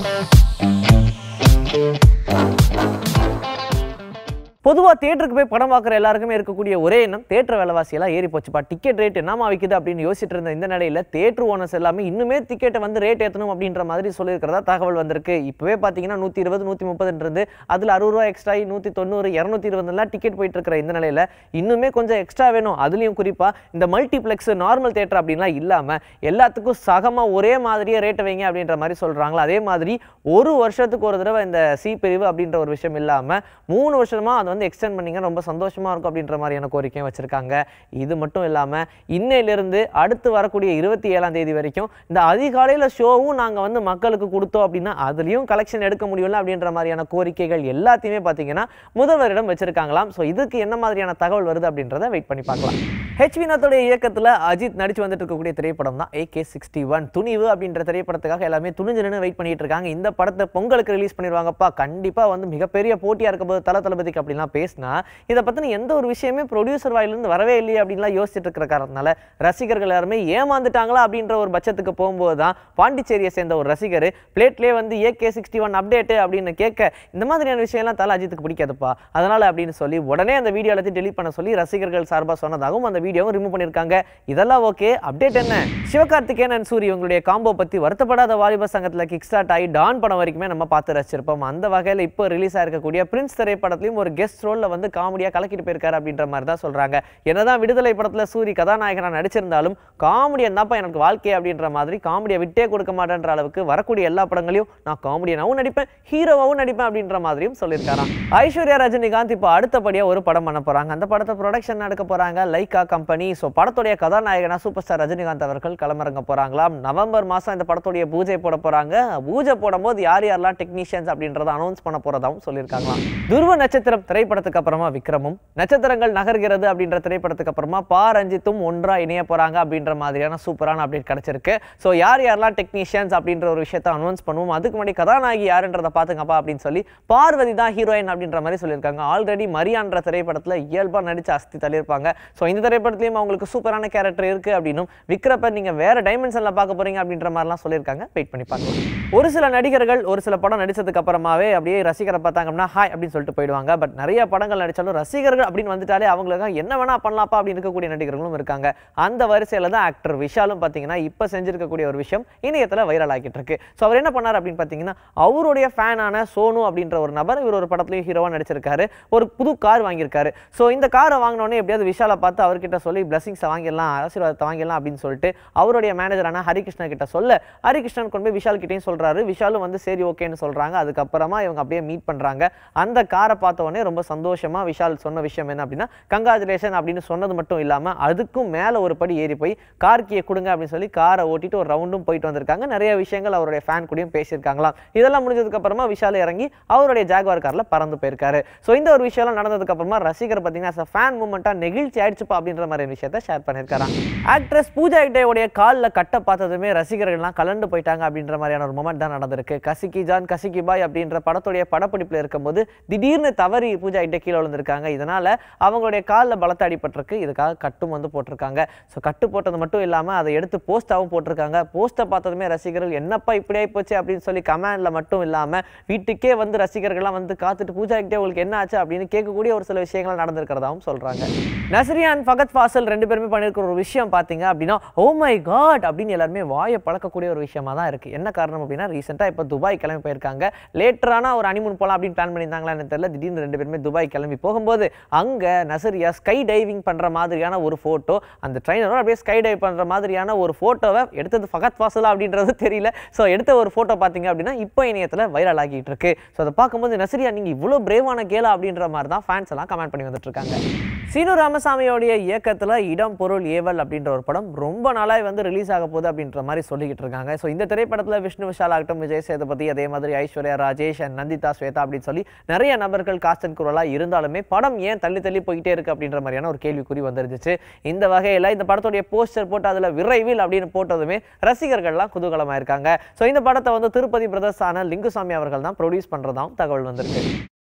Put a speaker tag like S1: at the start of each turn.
S1: பொதுவாக தேட்டருக்கு போய் படம் பார்க்குற எல்லாருக்குமே இருக்கக்கூடிய ஒரே எண்ணம் தேட்டர் விலைவாசி எல்லாம் ஏறி போச்சுப்பா டிக்கெட் ரேட் என்னமா விற்குது அப்படின்னு யோசிச்சுட்டு இருந்த இந்த நிலையில தேட்டர் ஓனர்ஸ் எல்லாமே இன்னுமே டிக்கெட்டை வந்து ரேட் ஏற்றணும் அப்படின்ற மாதிரி சொல்லியிருக்கிறதா தகவல் வந்திருக்கு இப்போவே பார்த்தீங்கன்னா நூற்றி இருபது நூற்றி முப்பதுன்றது அதில் அறுபது ரூபா எக்ஸ்ட்ரா நூற்றி தொண்ணூறு இரநூத்தி இருபதுலாம் டிக்கெட் போயிட்டு இருக்கிற இந்த நிலையில இன்னுமே கொஞ்சம் எக்ஸ்ட்ரா வேணும் அதுலேயும் குறிப்பாக இந்த மல்டிப்ளெக்ஸ் நார்மல் தேட்டர் அப்படின்லாம் இல்லாமல் எல்லாத்துக்கும் சகமாக ஒரே மாதிரியே ரேட்டை வைங்க அப்படின்ற மாதிரி சொல்கிறாங்களா அதே மாதிரி ஒரு வருஷத்துக்கு ஒரு தடவை இந்த சி பிரிவு அப்படின்ற ஒரு விஷயம் இல்லாமல் மூணு வருஷமா அதை வந்து எக்ஸ்டெண்ட் பண்ணீங்க ரொம்ப சந்தோஷமா இருக்கும் அப்படின்ற மாதிரியான கோரிக்கையும் வச்சிருக்காங்க இது மட்டும் இல்லாமல் இன்னையிலிருந்து அடுத்து வரக்கூடிய இருபத்தி ஏழாம் தேதி வரைக்கும் இந்த அதிகாலையில் ஷோவும் நாங்கள் வந்து மக்களுக்கு கொடுத்தோம் அப்படின்னா அதுலேயும் கலெக்ஷன் எடுக்க முடியல அப்படின்ற மாதிரியான கோரிக்கைகள் எல்லாத்தையுமே பார்த்தீங்கன்னா முதல்வரிடம் வச்சிருக்காங்களாம் ஸோ இதுக்கு என்ன மாதிரியான தகவல் வருது அப்படின்றத வெயிட் பண்ணி பார்க்கலாம் ஹெச் வினோத்தோடைய இயக்கத்தில் அஜித் நடிச்சு வந்துட்டு இருக்கக்கூடிய திரைப்படம் தான் ஏகே சிக்ஸ்டி ஒன் துணிவு அப்படின்ற திரைப்படத்துக்காக எல்லாமே துணிஞ்சு நின்று வெயிட் பண்ணிட்டு இருக்காங்க இந்த படத்தை பொங்கலுக்கு ரிலீஸ் பண்ணிடுவாங்கப்பா கண்டிப்பாக வந்து மிகப்பெரிய போட்டியாக இருக்க போது தல தளபதிக்கு அப்படின்லாம் பேசினா இதை பற்றின எந்த ஒரு விஷயமே ப்ரொடியூசர் வாயிலிருந்து வரவே இல்லையே அப்படின்லாம் யோசிச்சுட்டு இருக்கிற காரணத்தினால ரசிகர்கள் எல்லாருமே ஏமாந்துட்டாங்களா அப்படின்ற ஒரு பட்சத்துக்கு போகும்போது தான் பாண்டிச்சேரியை சேர்ந்த ஒரு ரசிகர் பிளேட்லேயே வந்து ஏகே சிக்ஸ்டி ஒன் அப்டேட்டு அப்படின்னு கேட்க இந்த மாதிரியான விஷயம்லாம் தலை அஜித்துக்கு பிடிக்காதுப்பா அதனால அப்படின்னு சொல்லி உடனே அந்த வீடியோ எல்லாத்தையும் டெலிட் பண்ண சொல்லி ரசிகர்கள் சார்பாக சொன்னதாகவும் அந்த வீடியோவும் ரிமூவ் பண்ணியிருக்காங்க இதெல்லாம் ஓகே அப்டேட் என்ன சிவகார்த்திகேயன் அண்ட் சூரி இவங்களுடைய காம்போ பற்றி வருத்தப்படாத வாலிப சங்கத்தில் கிக் ஸ்டார்ட் ஆகி டான் படம் வரைக்குமே நம்ம பார்த்து ரசிச்சிருப்போம் அந்த வகையில் இப்போ ரிலீஸ் ஆயிருக்கக்கூடிய பிரின்ஸ் திரைப்படத்திலையும் ஒரு கெஸ்ட் ரோலில் வந்து காமெடியாக கலக்கிட்டு போயிருக்காரு அப்படின்ற மாதிரி தான் சொல்கிறாங்க என்னதான் விடுதலை படத்தில் சூரி கதாநாயகனாக நடிச்சிருந்தாலும் காமெடி என்னப்பா எனக்கு வாழ்க்கை அப்படின்ற மாதிரி காமெடியை விட்டே கொடுக்க மாட்டேன்ற அளவுக்கு வரக்கூடிய எல்லா படங்களையும் நான் காமெடியனாகவும் நடிப்பேன் ஹீரோவாகவும் நடிப்பேன் அப்படின்ற மாதிரியும் சொல்லியிருக்காராம் ஐஸ்வர்யா ரஜினிகாந்த் இப்போ அடுத்தபடியாக ஒரு படம் பண்ண போகிறாங்க அந்த படத்தை ப்ரொடக்ஷன் நடக்க போகிறாங்க லைக்கா கம்பெனி ஸோ படத்துடைய கதாநாயகனா சூப்பர் ஸ்டார் ரஜினிகாந்த் அவர்கள் களமிறங்க போகிறாங்களாம் நவம்பர் மாதம் இந்த படத்துடைய பூஜை போட போகிறாங்க பூஜை போடும்போது யார் யாரெல்லாம் டெக்னீஷியன்ஸ் அப்படின்றத அனௌன்ஸ் பண்ண போகிறதாவும் சொல்லியிருக்காங்களாம் துருவ நட்சத்திரம் திரைப்படத்துக்கு அப்புறமா விக்ரமும் நட்சத்திரங்கள் நகர்கிறது அப்படின்ற திரைப்படத்துக்கு அப்புறமா பா ரஞ்சித்தும் ஒன்றா இணைய போகிறாங்க அப்படின்ற மாதிரியான சூப்பரான அப்டேட் கிடைச்சிருக்கு ஸோ யார் யாரெல்லாம் டெக்னீஷியன்ஸ் அப்படின்ற ஒரு விஷயத்தை அனௌன்ஸ் பண்ணுவோம் அதுக்கு முன்னாடி கதாநாயகி யாருன்றதை பார்த்துங்கப்பா அப்படின்னு சொல்லி பார்வதி தான் ஹீரோயின் அப்படின்ற மாதிரி சொல்லியிருக்காங்க ஆல்ரெடி மரியான்ற திரைப்படத்தில் இயல்பாக நடிச்சு அஸ்தி தள்ளியிருப்பாங்க ஸோ இந்த திரைப்படத்துலையும் அவங்களுக்கு சூப்பரான கேரக்டர் இருக்கு அப்படின்னும் விக்ரப்ப நீங்க வேற டைமென்ஷனில் பார்க்க போறீங்க அப்படின்ற மாதிரிலாம் சொல்லியிருக்காங்க வெயிட் பண்ணி பார்க்கலாம் ஒரு சில நடிகர்கள் ஒரு சில படம் நடிச்சதுக்கு அப்புறமாவே அப்படியே ரசிகரை பார்த்தாங்கன்னா ஹாய் அப்படின்னு சொல்லிட்டு போயிடுவாங்க பட் நிறைய படங்கள் நடிச்சாலும் ரசிகர்கள் அப்படின்னு வந்துட்டாலே அவங்களுக்கு என்ன வேணா பண்ணலாப்பா அப்படின்னு இருக்கக்கூடிய நடிகர்களும் இருக்காங்க அந்த வரிசையில தான் ஆக்டர் விஷாலும் பார்த்தீங்கன்னா இப்போ செஞ்சிருக்கக்கூடிய ஒரு விஷயம் இணையத்தில் வைரல் ஆகிட்டு இருக்கு ஸோ அவர் என்ன பண்ணார் அப்படின்னு பார்த்தீங்கன்னா அவருடைய ஃபேனான சோனு அப்படின்ற ஒரு நபர் இவர் ஒரு படத்துலையும் ஹீரோவாக நடிச்சிருக்காரு ஒரு புது கார் வாங்கியிருக்காரு ஸோ இந்த காரை வாங்கினோடனே எப்படியாவது விஷாலை பார்த்து அவர்கிட்ட சொல்லி பிளஸிங்ஸை வாங்கிடலாம் ஆசீர்வாதத்தை வாங்கிடலாம் அப்படின்னு சொல்லிட்டு அவருடைய மேனேஜரான ஹரிகிருஷ்ணன் கிட்ட சொல்ல ஹரிகிருஷ்ணன் கொண்டு போய் விஷால் கிட்டையும் சொல்றாரு விஷாலும் வந்து சரி ஓகேன்னு சொல்றாங்க அதுக்கப்புறமா இவங்க அப்படியே மீட் பண்றாங்க அந்த காரை பார்த்த உடனே ரொம்ப சந்தோஷமா விஷால் சொன்ன விஷயம் என்ன அப்படின்னா கங்காச்சுலேஷன் அப்படின்னு சொன்னது மட்டும் இல்லாம அதுக்கும் மேல ஒரு படி ஏறி போய் கார் கீயை கொடுங்க அப்படின்னு சொல்லி காரை ஓட்டிட்டு ஒரு ரவுண்டும் போயிட்டு வந்திருக்காங்க நிறைய விஷயங்கள் அவருடைய ஃபேன் கூடயும் பேசியிருக்காங்களாம் இதெல்லாம் முடிஞ்சதுக்கு அப்புறமா விஷால் இறங்கி அவருடைய ஜாகுவார் கார்ல பறந்து போயிருக்காரு ஸோ இந்த ஒரு விஷயம் நடந்ததுக்கு அப்புறமா ரசிகர் பார்த்தீங்கன்னா ஃபேன் மூமெண்ட்டா நெகிழ்ச்சி ஆயிடுச்சுப்பா அப்படின்ற மாதிரி விஷயத்தை ஷேர் பண்ணியிருக்காராம் ஆக்ட்ரஸ் பூஜா ஹெக்டேவுடைய காலில் கட்ட பார்த்ததுமே ரசிகர்கள்லாம் கலண்டு போயிட்டாங்க அப்படின்ற மாதிரியான ஒரு மொமெண்ட் தான் நடந்திருக்கு கசிக்கி ஜான் கசிக்கி பாய் அப்படின்ற படத்துடைய படப்பிடிப்பில் இருக்கும்போது திடீர்னு தவறி பூஜா ஹெக்டே கீழே விழுந்திருக்காங்க இதனால அவங்களுடைய காலில் பலத்த அடிபட்டிருக்கு இதுக்காக கட்டும் வந்து போட்டிருக்காங்க ஸோ கட்டு போட்டது மட்டும் இல்லாமல் அதை எடுத்து போஸ்டாகவும் போட்டிருக்காங்க போஸ்ட்டை பார்த்ததுமே ரசிகர்கள் என்னப்பா இப்படி ஆகி போச்சு அப்படின்னு சொல்லி கமெண்ட்ல மட்டும் இல்லாமல் வீட்டுக்கே வந்து ரசிகர்கள்லாம் வந்து காத்துட்டு பூஜா ஹெக்டே உங்களுக்கு என்ன ஆச்சு அப்படின்னு கேட்கக்கூடிய ஒரு சில விஷயங்கள் நடந்திருக்கிறதாவும் சொல்றாங்க நஸ்ரியான் ஃபகத் ஃபாசல் ரெண்டு பேருமே பண்ணியிருக்கிற ஒரு விஷயம் பார்த்தீங்க அப்படின்னா ஓ மை காட் அப்படின்னு எல்லாருமே வாயை பழக்கக்கூடிய ஒரு விஷயமா தான் இருக்கு என்ன காரணம் அப்படின்னா ரீசெண்டாக இப்போ துபாய் கிளம்பி போயிருக்காங்க லேட்டரான ஒரு அனிமூன் போகலாம் அப்படின்னு பிளான் பண்ணியிருந்தாங்களான்னு தெரியல திடீர்னு ரெண்டு பேருமே துபாய் கிளம்பி போகும்போது அங்கே நசரியா ஸ்கை டைவிங் பண்ணுற மாதிரியான ஒரு ஃபோட்டோ அந்த ட்ரைனரும் அப்படியே ஸ்கை டைவ் பண்ணுற மாதிரியான ஒரு ஃபோட்டோவை எடுத்தது ஃபகத் ஃபாசலா அப்படின்றது தெரியல ஸோ எடுத்த ஒரு ஃபோட்டோ பார்த்தீங்க அப்படின்னா இப்போ இணையத்தில் வைரல் ஆகிட்டு இருக்கு ஸோ அதை பார்க்கும்போது நசரியா நீங்கள் இவ்வளோ பிரேவான கேலா அப்படின்ற மாதிரி தான் ஃபேன்ஸ் எல்லாம் கமெண்ட் பண்ணி வந்துட்டு இருக்காங்க சீனு ராமசாமியோடைய இயக்கத்தில் இடம் பொருள் ஏவல் அப்படின்ற ஒரு படம் ரொம்ப நாளாக வந்து ரிலீஸ் ஆக போகுது அப்படின்ற மாதிரி சொல்லிக்கிட்டு இருக்காங்க ஸோ இந்த திரைப்படத்தில் விஷ்ணு விஷால் ஆகட்டும் விஜய் சேதுபதி அதே மாதிரி ஐஸ்வர்யா ராஜேஷ் and நந்திதா ஸ்வேதா அப்படின்னு சொல்லி நிறைய நபர்கள் காஸ்ட் அண்ட் குரலாக இருந்தாலுமே படம் ஏன் தள்ளி தள்ளி போயிட்டே இருக்கு அப்படின்ற மாதிரியான ஒரு கேள்விக்குறி வந்துருந்துச்சு இந்த வகையில் இந்த படத்துடைய போஸ்டர் போட்டு அதில் விரைவில் அப்படின்னு போட்டதுமே ரசிகர்கள்லாம் குதூகலமாக இருக்காங்க ஸோ இந்த படத்தை வந்து திருப்பதி பிரதர்ஸ் ஆன லிங்குசாமி அவர்கள் தான் ப்ரொடியூஸ் பண்ணுறதாகவும் தகவல் வந்திருக்கு